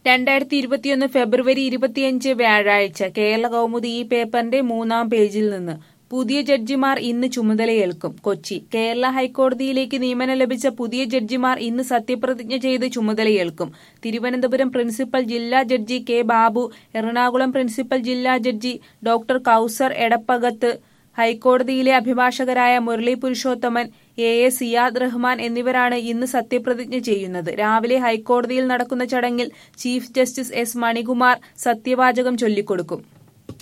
രണ്ടായിരത്തി ഇരുപത്തിയൊന്ന് ഫെബ്രുവരി ഇരുപത്തിയഞ്ച് വ്യാഴാഴ്ച കേരള കൗമുദി ഈ പേപ്പറിന്റെ മൂന്നാം പേജിൽ നിന്ന് പുതിയ ജഡ്ജിമാർ ഇന്ന് ചുമതലയേൽക്കും കൊച്ചി കേരള ഹൈക്കോടതിയിലേക്ക് നിയമനം ലഭിച്ച പുതിയ ജഡ്ജിമാർ ഇന്ന് സത്യപ്രതിജ്ഞ ചെയ്ത് ചുമതലയേൽക്കും തിരുവനന്തപുരം പ്രിൻസിപ്പൽ ജില്ലാ judge K Babu Ernakulam principal ജില്ലാ ജഡ്ജി ഡോക്ടർ കൌസർ എടപ്പകത്ത് ഹൈക്കോടതിയിലെ അഭിഭാഷകരായ മുരളി പുരുഷോത്തമൻ എ എ സിയാദ് റഹ്മാൻ എന്നിവരാണ് ഇന്ന് സത്യപ്രതിജ്ഞ ചെയ്യുന്നത് രാവിലെ ഹൈക്കോടതിയിൽ നടക്കുന്ന ചടങ്ങിൽ ചീഫ് ജസ്റ്റിസ് എസ് മണികുമാർ സത്യവാചകം ചൊല്ലിക്കൊടുക്കും